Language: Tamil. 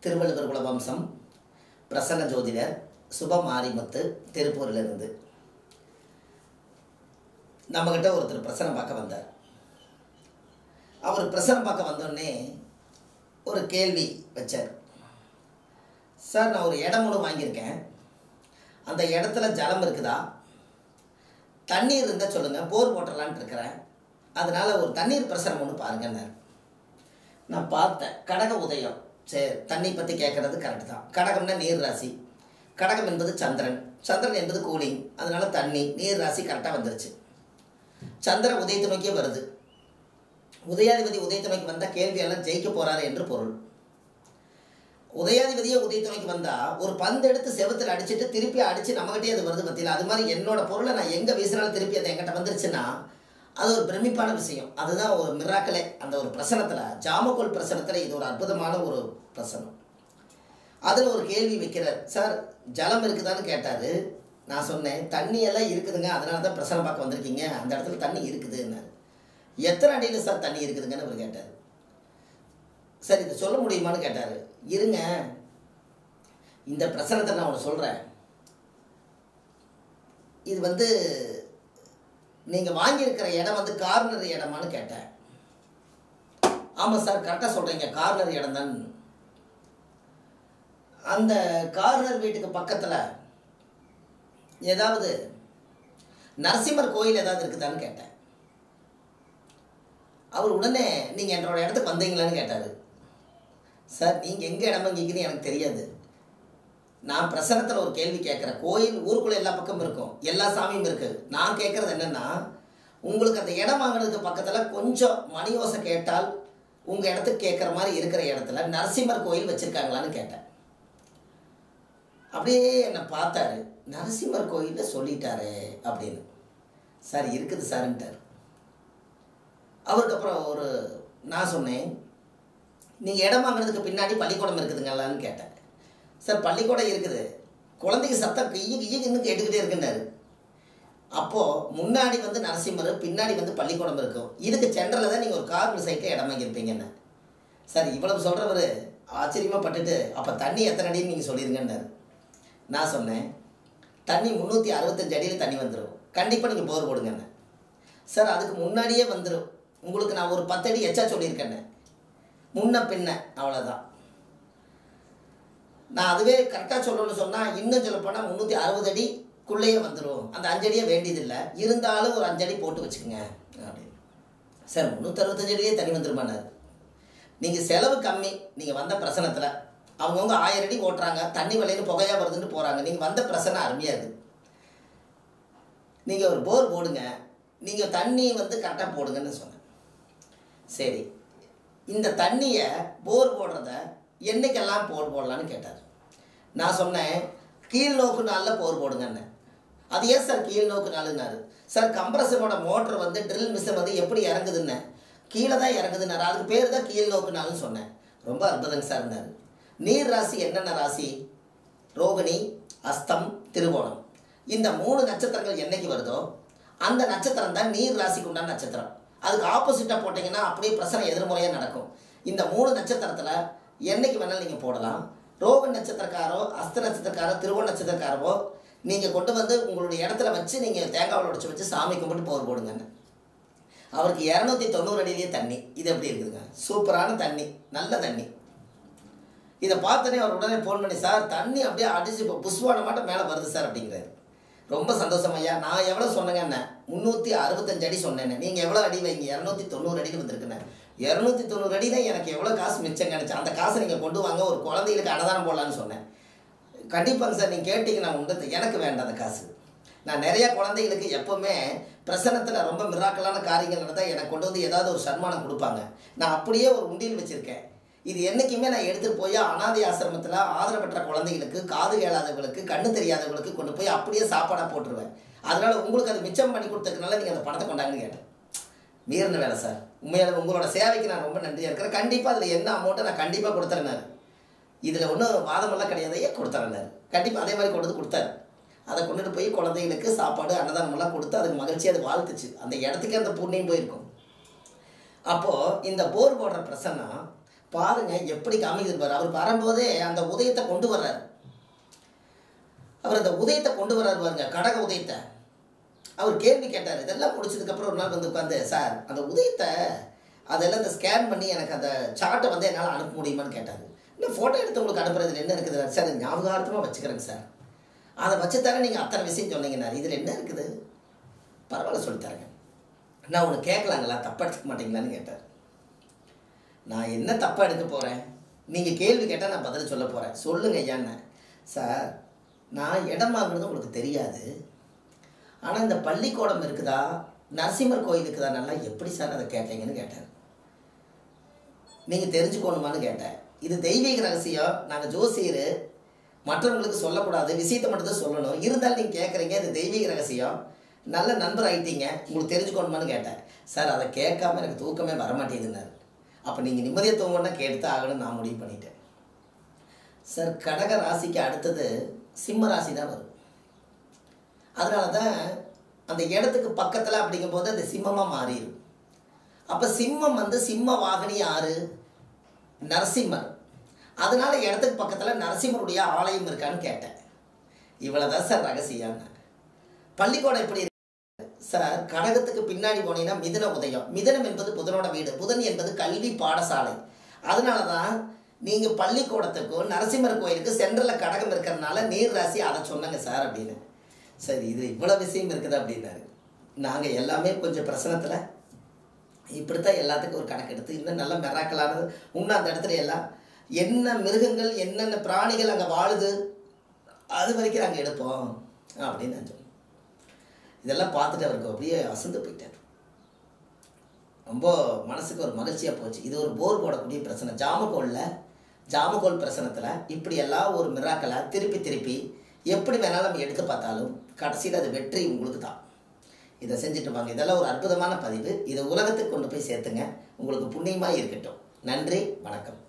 திருவள்ளுவர் குல வம்சம் பிரசன்ன ஜோதிடர் சுப மாரிமுத்து திருப்பூரிலிருந்து நம்மக்கிட்ட ஒருத்தர் பிரசனம் பார்க்க வந்தார் அவர் பிரசனம் பார்க்க வந்தோடனே ஒரு கேள்வி வச்சார் சார் நான் ஒரு இடம் ஒன்று வாங்கியிருக்கேன் அந்த இடத்துல ஜலம் இருக்குதா தண்ணீர் இருந்தால் சொல்லுங்கள் போர் போட்டுடலான்ட்டு இருக்கிறேன் அதனால் ஒரு தண்ணீர் பிரசனம் ஒன்று பாருங்கன்னார் நான் பார்த்தேன் கடக உதயம் சரி தண்ணி பற்றி கேட்குறது கரெக்டு தான் கடகம்னா நீர் ராசி கடகம் என்பது சந்திரன் சந்திரன் என்பது கூலிங் அதனால தண்ணி நீர் ராசி கரெக்டாக வந்துருச்சு சந்திரன் உதயத்தை நோக்கியே வருது உதயாதிபதி உதயத்தை நோக்கி வந்தால் கேள்வியெல்லாம் ஜெயிக்க போறாரு என்று பொருள் உதயாதிபதியே உதயத்தை நோக்கி வந்தா ஒரு பந்து எடுத்து செவத்தில் அடிச்சுட்டு திருப்பி அடிச்சு நம்மகிட்டே அது வருது பத்தியில அது மாதிரி என்னோட பொருளை நான் எங்க வீசினாலும் திருப்பி அது என்கிட்ட வந்துருச்சுன்னா அது ஒரு பிரமிப்பான விஷயம் அதுதான் ஒரு மிராக்கலே அந்த ஒரு பிரசனத்துல ஜாமக்கோல் பிரசனத்துல இது ஒரு அற்புதமான ஒரு பிரசனம் அதில் ஒரு கேள்வி வைக்கிறார் சார் ஜலம் இருக்குதான்னு கேட்டார் நான் சொன்னேன் தண்ணி எல்லாம் இருக்குதுங்க அதனால தான் பிரசனம் பார்க்க வந்திருக்கீங்க அந்த இடத்துல தண்ணி இருக்குதுன்னாரு எத்தனை அடியில் சார் தண்ணி இருக்குதுங்கன்னு அவர் கேட்டார் சார் இதை சொல்ல முடியுமான்னு கேட்டார் இருங்க இந்த பிரசனத்தை நான் ஒன்று சொல்கிறேன் இது வந்து நீங்கள் வாங்கியிருக்கிற இடம் வந்து கார்னர் இடமான்னு கேட்டேன் ஆமாம் சார் கரெக்டாக சொல்கிறீங்க கார்னர் இடம் தான் அந்த கார்னர் வீட்டுக்கு பக்கத்தில் ஏதாவது நரசிம்மர் கோயில் ஏதாவது இருக்குதான்னு கேட்டேன் அவர் உடனே நீங்கள் என்னோட இடத்துக்கு வந்தீங்களான்னு கேட்டார் சார் நீங்கள் எங்கே இடம் வாங்கிக்கிறீங்க எனக்கு தெரியாது நான் பிரசனத்தில் ஒரு கேள்வி கேட்குறேன் கோயில் ஊருக்குள்ளே எல்லா பக்கமும் இருக்கும் எல்லா சாமியும் இருக்குது நான் கேட்குறது என்னென்னா உங்களுக்கு அந்த இடம் வாங்கினதுக்கு பக்கத்தில் கொஞ்சம் மணி ஓசை கேட்டால் உங்கள் இடத்துக்கு கேட்குற மாதிரி இருக்கிற இடத்துல நரசிம்மர் கோயில் வச்சுருக்காங்களான்னு கேட்டேன் அப்படியே என்னை பார்த்தாரு நரசிம்மர் கோயிலில் சொல்லிட்டாரு அப்படின்னு சார் இருக்குது சார்ன்ட்டார் அவருக்கு அப்புறம் ஒரு நான் சொன்னேன் நீங்கள் இடம் வாங்கினதுக்கு பின்னாடி பள்ளிக்கூடம் இருக்குதுங்களான்னு கேட்டேன் சார் பள்ளிக்கூடம் இருக்குது குழந்தைக்கு சத்தம் கையை கையை இன்னும் கேட்டுக்கிட்டே இருக்குன்னாரு அப்போது முன்னாடி வந்து நரசிம்மர் பின்னாடி வந்து பள்ளிக்கூடம் இருக்கும் இதுக்கு சென்டரில் தான் நீங்கள் ஒரு கார் சைட்டில் இடம் வாங்கியிருப்பீங்கன்னு சார் இவ்வளவு சொல்கிறவர் ஆச்சரியமாக பட்டுட்டு அப்போ தண்ணி எத்தனை அடின்னு நீங்கள் சொல்லிடுங்கன்னாரு நான் சொன்னேன் தண்ணி முந்நூற்றி அறுபத்தஞ்சு அடியில் தண்ணி வந்துடும் கண்டிப்பாக நீங்கள் போர் போடுங்கண்ணே சார் அதுக்கு முன்னாடியே வந்துடும் உங்களுக்கு நான் ஒரு பத்தடி எச்சா சொல்லியிருக்கேன்னு முன்ன பின்ன அவ்வளோதான் நான் அதுவே கரெக்டாக சொல்லணும்னு சொன்னால் இன்னும் சொல்லப்போனால் முந்நூற்றி அறுபது அடிக்குள்ளேயே வந்துடும் அந்த அஞ்சடியே வேண்டியதில்லை இருந்தாலும் ஒரு அஞ்சடி போட்டு வச்சுக்கோங்க அப்படின்னு சார் முந்நூற்றி அறுபத்தஞ்சு அடியே தண்ணி வந்துருமானார் நீங்கள் செலவு கம்மி நீங்கள் வந்த பிரசனத்தில் அவங்கவுங்க ஆயிரம் அடி ஓட்டுறாங்க தண்ணி விலைன்னு புகையாக வருதுன்னு போகிறாங்க நீங்கள் வந்த பிரச்சனை அருமையாக இருக்குது நீங்கள் ஒரு போர் போடுங்க நீங்கள் தண்ணி வந்து கரெக்டாக போடுங்கன்னு சொன்னேன் சரி இந்த தண்ணியை போர் போடுறத என்னைக்கெல்லாம் போர் போடலான்னு கேட்டார் நான் சொன்னேன் கீழ் நோக்கு நாளில் போர் போடுங்கன்னு அது ஏன் சார் கீழ் நோக்கு நாளுன்னாரு சார் கம்ப்ரஸரோட மோட்டர் வந்து ட்ரில் மிஷின் வந்து எப்படி இறங்குதுன்னு கீழே தான் இறங்குதுன்னாரு அதுக்கு பேர் தான் கீழ் நோக்கு நாள்னு சொன்னேன் ரொம்ப அற்புதங்க சார்னாரு நீர் ராசி என்னென்ன ராசி ரோகிணி அஸ்தம் திருவோணம் இந்த மூணு நட்சத்திரங்கள் என்னைக்கு வருதோ அந்த நட்சத்திரம் தான் நீர் ராசிக்கு உண்டான நட்சத்திரம் அதுக்கு ஆப்போசிட்டாக போட்டிங்கன்னா அப்படியே பிரச்சனை எதிர்முறையாக நடக்கும் இந்த மூணு நட்சத்திரத்தில் என்னைக்கு வேணாலும் நீங்கள் போடலாம் ரோக நட்சத்திரக்காரோ அஸ்த நட்சத்திரக்காரோ திருவோண நட்சத்திரக்காரவோ நீங்கள் கொண்டு வந்து உங்களுடைய இடத்துல வச்சு நீங்கள் தேங்காவில் உடச்சி வச்சு சாமி கும்பிட்டு போர் போடுங்கன்னு அவருக்கு இரநூத்தி தொண்ணூறு அடியிலேயே தண்ணி இது எப்படி இருக்குதுங்க சூப்பரான தண்ணி நல்ல தண்ணி இதை பார்த்தோன்னே அவர் உடனே ஃபோன் பண்ணி சார் தண்ணி அப்படியே அடிச்சு இப்போ புஷ்வான மாட்டம் மேலே வருது சார் அப்படிங்கிறாரு ரொம்ப சந்தோஷம் ஐயா நான் எவ்வளோ சொன்னேங்க என்ன முந்நூற்றி அறுபத்தஞ்சு அடி சொன்னேன் நீங்கள் எவ்வளோ அடி வைங்க இரநூத்தி தொண்ணூறு அடிக்கு வந்திருக்குண்ணே இரநூத்தி தொண்ணூறு அடி தான் எனக்கு எவ்வளோ காசு மிச்சம் கிடச்சி அந்த காசை நீங்கள் கொண்டு வாங்க ஒரு குழந்தைகளுக்கு அன்னதானம் போடலான்னு சொன்னேன் கண்டிப்பாங்க சார் நீங்கள் கேட்டீங்க நான் உண்டு எனக்கு வேண்டாம் அந்த காசு நான் நிறைய குழந்தைகளுக்கு எப்போவுமே பிரசனத்தில் ரொம்ப மிராக்கலான காரியங்கள் நடந்தால் எனக்கு கொண்டு வந்து ஏதாவது ஒரு சன்மானம் கொடுப்பாங்க நான் அப்படியே ஒரு உண்டியல் வச்சுருக்கேன் இது என்றைக்குமே நான் எடுத்துகிட்டு போய் அனாதை ஆசிரமத்தில் ஆதரவற்ற குழந்தைகளுக்கு காது கேளாதவங்களுக்கு கண்ணு தெரியாதவங்களுக்கு கொண்டு போய் அப்படியே சாப்பாடாக போட்டுருவேன் அதனால் உங்களுக்கு அது மிச்சம் பண்ணி கொடுத்ததுனால நீங்கள் அந்த பணத்தை கொண்டாங்கன்னு கேட்டேன் மீறின வேலை சார் உண்மையான உங்களோட சேவைக்கு நான் ரொம்ப நன்றியாக இருக்கிறேன் கண்டிப்பாக அதில் என்ன அமௌண்ட்டை நான் கண்டிப்பாக கொடுத்துறேன் இதில் ஒன்றும் வாதமெல்லாம் கிடையாது ஏன் கொடுத்துறேன் கண்டிப்பாக அதே மாதிரி கொண்டு வந்து கொடுத்தாரு அதை கொண்டுட்டு போய் குழந்தைகளுக்கு சாப்பாடு அன்னதானமெல்லாம் கொடுத்து அதுக்கு மகிழ்ச்சி அது வாழ்த்துச்சு அந்த இடத்துக்கே அந்த புண்ணியம் போயிருக்கும் அப்போது இந்த போர் போடுற பிரசன்னா பாருங்க எப்படி காமிக்குது பாரு அவர் வரும்போதே அந்த உதயத்தை கொண்டு வர்றாரு அவர் அந்த உதயத்தை கொண்டு வர்றாரு பாருங்க கடக உதயத்தை அவர் கேள்வி கேட்டார் இதெல்லாம் முடிச்சதுக்கப்புறம் ஒரு நாள் வந்து உட்காந்து சார் அந்த உதயத்தை அதெல்லாம் இந்த ஸ்கேன் பண்ணி எனக்கு அந்த சார்ட்டை வந்து என்னால் அனுப்ப முடியுமான்னு கேட்டார் இல்லை ஃபோட்டோ எடுத்து உங்களுக்கு அனுப்புறதுல என்ன இருக்குது சார் அது ஞாபகார்த்தமாக வச்சுக்கிறேங்க சார் அதை வச்சு தானே நீங்கள் அத்தனை விஷயம் சொன்னீங்கன்னாரு இதில் என்ன இருக்குது பரவாயில்ல சொல்லித்தரேங்க நான் ஒன்று கேட்கலாங்களா தப்பாக எடுத்துக்க மாட்டீங்களான்னு கேட்டார் நான் என்ன தப்பாக எடுக்க போகிறேன் நீங்கள் கேள்வி கேட்டால் நான் பதில் சொல்ல போகிறேன் சொல்லுங்க ஐயான்னு சார் நான் இடம் வாங்குறது உங்களுக்கு தெரியாது ஆனால் இந்த பள்ளிக்கூடம் இருக்குதா நரசிம்மர் கோயில் இருக்குதா நல்லா எப்படி சார் அதை கேட்டீங்கன்னு கேட்டார் நீங்கள் தெரிஞ்சுக்கணுமான்னு கேட்டேன் இது தெய்வீக ரகசியம் நாங்கள் ஜோசியர் மற்றவங்களுக்கு சொல்லக்கூடாது விஷயத்தை மட்டும் தான் சொல்லணும் இருந்தாலும் நீங்கள் கேட்குறீங்க இது தெய்வீக ரகசியம் நல்ல நண்பர் ஆயிட்டீங்க உங்களுக்கு தெரிஞ்சுக்கணுமான்னு கேட்டேன் சார் அதை கேட்காம எனக்கு தூக்கமே வரமாட்டேங்குதுன்னாரு அப்போ நீங்கள் நிம்மதியாக தூங்கணும்னா கேட்டு தான் ஆகணும்னு நான் முடிவு பண்ணிட்டேன் சார் கடக ராசிக்கு அடுத்தது சிம்ம ராசி தான் வரும் அதனால தான் அந்த இடத்துக்கு பக்கத்தில் அப்படிங்கும்போது அது சிம்மமாக மாறிடும் அப்போ சிம்மம் வந்து சிம்ம வாகனி யாரு நரசிம்மர் அதனால இடத்துக்கு பக்கத்தில் நரசிம்மருடைய ஆலயம் இருக்கான்னு கேட்டேன் இவ்வளோதான் சார் ரகசியம் பள்ளிக்கூடம் எப்படி இருக்கு சார் கடகத்துக்கு பின்னாடி போனீங்கன்னா மிதுன உதயம் மிதுனம் என்பது புதனோட வீடு புதன் என்பது கல்வி பாடசாலை அதனால தான் நீங்கள் பள்ளிக்கூடத்துக்கும் நரசிம்மர் கோயிலுக்கு சென்ட்ரலில் கடகம் இருக்கிறதுனால நீர் ராசி அதை சொன்னாங்க சார் அப்படின்னு சரி இது இவ்வளோ விஷயம் இருக்குது அப்படின்னாரு நாங்கள் எல்லாமே கொஞ்சம் பிரசனத்தில் இப்படித்தான் எல்லாத்துக்கும் ஒரு கணக்கு எடுத்து இன்னும் நல்ல மெராக்கலானது இன்னும் அந்த இடத்துல எல்லாம் என்ன மிருகங்கள் என்னென்ன பிராணிகள் அங்கே வாழுது அது வரைக்கும் நாங்கள் எடுப்போம் அப்படின்னு நான் சொன்னேன் இதெல்லாம் பார்த்துட்டு அவருக்கு அப்படியே அசந்து போயிட்டார் ரொம்ப மனசுக்கு ஒரு மகிழ்ச்சியாக போச்சு இது ஒரு போர் போடக்கூடிய பிரச்சனை ஜாமக்கோலில் ஜாமக்கோல் பிரச்சனத்தில் இப்படி எல்லாம் ஒரு மிராக்களை திருப்பி திருப்பி எப்படி வேணாலும் நம்ம எடுத்து பார்த்தாலும் கடைசியில் அது வெற்றி உங்களுக்கு தான் இதை செஞ்சுட்டு வாங்க இதெல்லாம் ஒரு அற்புதமான பதிவு இதை உலகத்துக்கு கொண்டு போய் சேர்த்துங்க உங்களுக்கு புண்ணியமாக இருக்கட்டும் நன்றி வணக்கம்